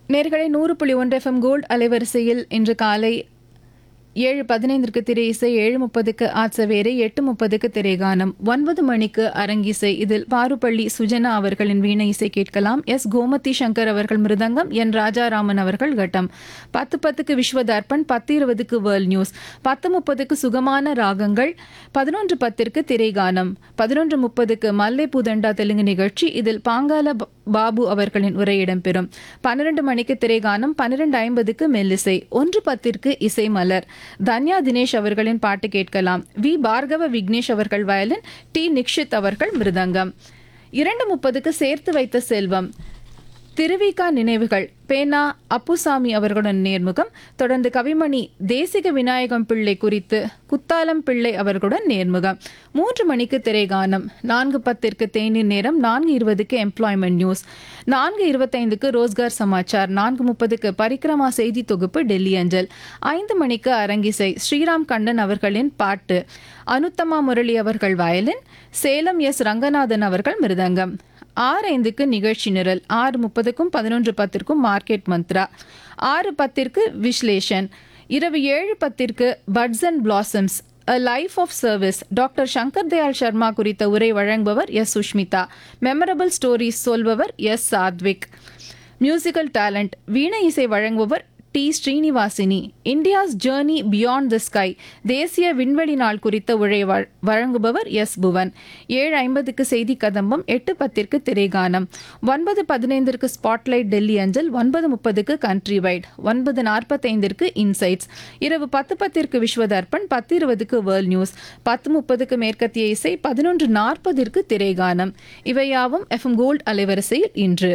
நேர்களை நூறு புள்ளி ஒன்று எஃப்எம் கோல்ட் அலைவரிசையில் இன்று காலை ஏழு பதினைந்திற்கு திரை இசை ஏழு முப்பதுக்கு ஆட்சவேரை எட்டு முப்பதுக்கு திரைகானம் ஒன்பது மணிக்கு அரங்கிசை இதில் பாருப்பள்ளி சுஜனா அவர்களின் வீணை இசை கேட்கலாம் எஸ் கோமதி சங்கர் அவர்கள் மிருதங்கம் என் ராஜாராமன் அவர்கள் கட்டம் பத்து பத்துக்கு விஸ்வதர்ப்பன் பத்து இருபதுக்கு வேர்ல்ட் நியூஸ் பத்து முப்பதுக்கு சுகமான ராகங்கள் பதினொன்று பத்திற்கு திரைகானம் பதினொன்று முப்பதுக்கு மல்லை பூதண்டா தெலுங்கு நிகழ்ச்சி இதில் பாங்கால ப- பாபு அவர்களின் உரை இடம்பெறும் பன்னிரண்டு மணிக்கு திரைகானம் பன்னிரண்டு ஐம்பதுக்கு மெல்லிசை ஒன்று பத்திற்கு இசை மலர் தன்யா தினேஷ் அவர்களின் பாட்டு கேட்கலாம் வி பார்கவ விக்னேஷ் அவர்கள் வயலின் டி நிக்ஷித் அவர்கள் மிருதங்கம் இரண்டு முப்பதுக்கு சேர்த்து வைத்த செல்வம் திருவிகா நினைவுகள் பேனா அப்புசாமி அவர்களுடன் நேர்முகம் தொடர்ந்து கவிமணி தேசிக விநாயகம் பிள்ளை குறித்து குத்தாலம் பிள்ளை அவர்களுடன் நேர்முகம் மூன்று மணிக்கு திரைகானம் நான்கு பத்திற்கு தேநீர் நேரம் நான்கு இருபதுக்கு எம்ப்ளாய்மெண்ட் நியூஸ் நான்கு இருபத்தைந்துக்கு ரோஸ்கார் சமாச்சார் நான்கு முப்பதுக்கு பரிக்கிரமா செய்தி தொகுப்பு டெல்லி அஞ்சல் ஐந்து மணிக்கு அரங்கிசை ஸ்ரீராம் கண்ணன் அவர்களின் பாட்டு அனுத்தமா முரளி அவர்கள் வயலின் சேலம் எஸ் ரங்கநாதன் அவர்கள் மிருதங்கம் ஆறு ஐந்துக்கு நிகழ்ச்சி நிரல் ஆறு முப்பதுக்கும் பதினொன்று பத்திற்கும் மார்க்கெட் மந்த்ரா ஆறு பத்திற்கு விஸ்லேஷன் இரவு ஏழு பத்திற்கு buds and blossoms a life of service doctor Shankar Dayal Sharma குறித்த உரை வழங்குபவர் எஸ் சுஷ்மிதா மெமரபிள் ஸ்டோரிஸ் சொல்பவர் எஸ் சாத்விக் மியூசிக்கல் டேலண்ட் வீணை இசை வழங்குபவர் T Srinivasini India's journey beyond the sky தேசிய விண்வெளி நாள் குறித்த உரை வழ- வழங்குபவர் எஸ் புவன் ஏழு ஐம்பதுக்கு செய்தி கதம்பம் எட்டு பத்திற்கு திரைகானம் ஒன்பது பதினைந்திற்கு ஸ்பாட்லைட் டெல்லி அஞ்சல் ஒன்பது முப்பதுக்கு கண்ட்ரி வைட் ஒன்பது நாற்பத்தைந்திற்கு இன்சைட்ஸ் இரவு பத்து பத்திற்கு விஸ்வதர்ப்பன் பத்து இருபதுக்கு வேர்ல்ட் நியூஸ் பத்து முப்பதுக்கு மேற்கத்திய இசை பதினொன்று நாற்பதிற்கு திரைகானம் இவையாவும் எஃப்எம் கோல்ட் அலைவரிசையில் இன்று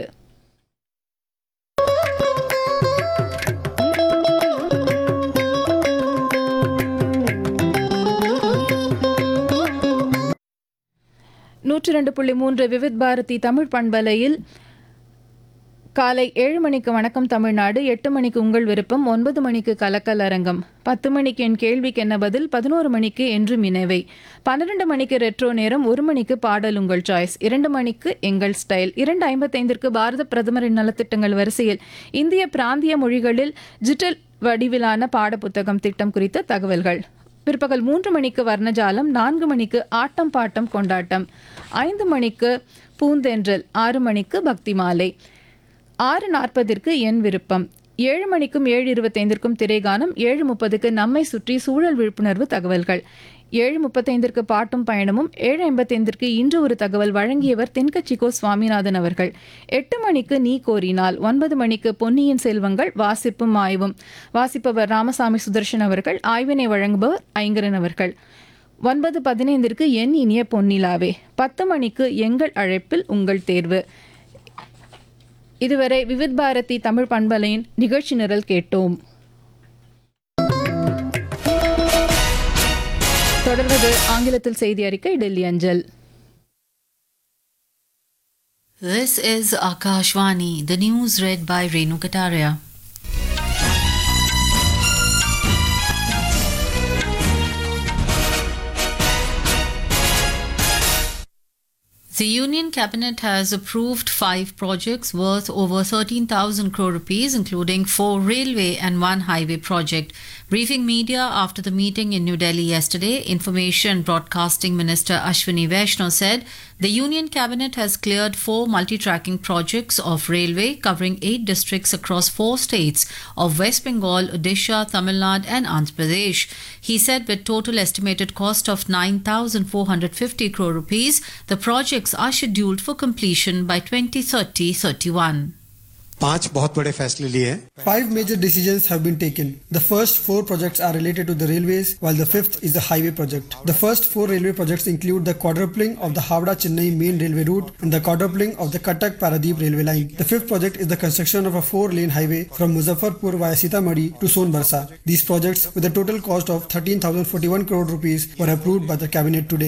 நூற்றி ரெண்டு புள்ளி மூன்று விவித் பாரதி தமிழ் பண்பலையில் காலை ஏழு மணிக்கு வணக்கம் தமிழ்நாடு எட்டு மணிக்கு உங்கள் விருப்பம் ஒன்பது மணிக்கு கலக்கல் அரங்கம் பத்து மணிக்கு என் கேள்விக்கு என்ன பதில் பதினோரு மணிக்கு என்று மினவை பன்னிரண்டு மணிக்கு ரெட்ரோ நேரம் ஒரு மணிக்கு பாடல் உங்கள் சாய்ஸ் இரண்டு மணிக்கு எங்கள் ஸ்டைல் இரண்டு ஐம்பத்தைந்திற்கு பாரத பிரதமரின் நலத்திட்டங்கள் வரிசையில் இந்திய பிராந்திய மொழிகளில் டிஜிட்டல் வடிவிலான பாடப்புத்தகம் திட்டம் குறித்த தகவல்கள் பிற்பகல் மூன்று மணிக்கு வர்ணஜாலம் நான்கு மணிக்கு ஆட்டம் பாட்டம் கொண்டாட்டம் ஐந்து மணிக்கு பூந்தென்றல் ஆறு மணிக்கு பக்தி மாலை ஆறு நாற்பதிற்கு என் விருப்பம் ஏழு மணிக்கும் ஏழு இருபத்தைந்திற்கும் திரைகானம் ஏழு முப்பதுக்கு நம்மை சுற்றி சூழல் விழிப்புணர்வு தகவல்கள் ஏழு முப்பத்தைந்திற்கு பாட்டும் பயணமும் ஏழு ஐம்பத்தைந்திற்கு இன்று ஒரு தகவல் வழங்கியவர் தென்கட்சிக்கோ சுவாமிநாதன் அவர்கள் எட்டு மணிக்கு நீ கோரினால் ஒன்பது மணிக்கு பொன்னியின் செல்வங்கள் வாசிப்பும் ஆய்வும் வாசிப்பவர் ராமசாமி சுதர்ஷன் அவர்கள் ஆய்வினை வழங்குபவர் ஐங்கரன் அவர்கள் ஒன்பது பதினைந்திற்கு என் இனிய பொன்னிலாவே பத்து மணிக்கு எங்கள் அழைப்பில் உங்கள் தேர்வு இதுவரை விவித் பாரதி தமிழ் பண்பலையின் நிகழ்ச்சி நிரல் கேட்டோம் தொடர்வது ஆங்கிலத்தில் செய்தி அறிக்கை டெல்லி அஞ்சல் This is Akashvani, the news read by Renu Kataria. The Union Cabinet has approved five projects worth over 13,000 crore rupees, including four railway and one highway project. Briefing media after the meeting in New Delhi yesterday, Information Broadcasting Minister Ashwini Vaishnaw said the Union Cabinet has cleared four multi-tracking projects of railway covering eight districts across four states of West Bengal, Odisha, Tamil Nadu and Andhra Pradesh. He said with total estimated cost of 9,450 crore rupees, the projects are scheduled for completion by 2030-31. पांच बहुत बड़े फैसले लिए हैं Five major decisions have been taken. The first four projects are related to the railways, while the fifth is the highway project. The first four railway projects include the quadrupling of the Howrah Chennai main railway route and the quadrupling of the Cuttack Paradeep railway line. The fifth project is the construction of a four lane highway from Muzaffarpur via Sitamarhi to Sonbarsa. These projects, with a total cost of 13,041 crore rupees, were approved by the cabinet today.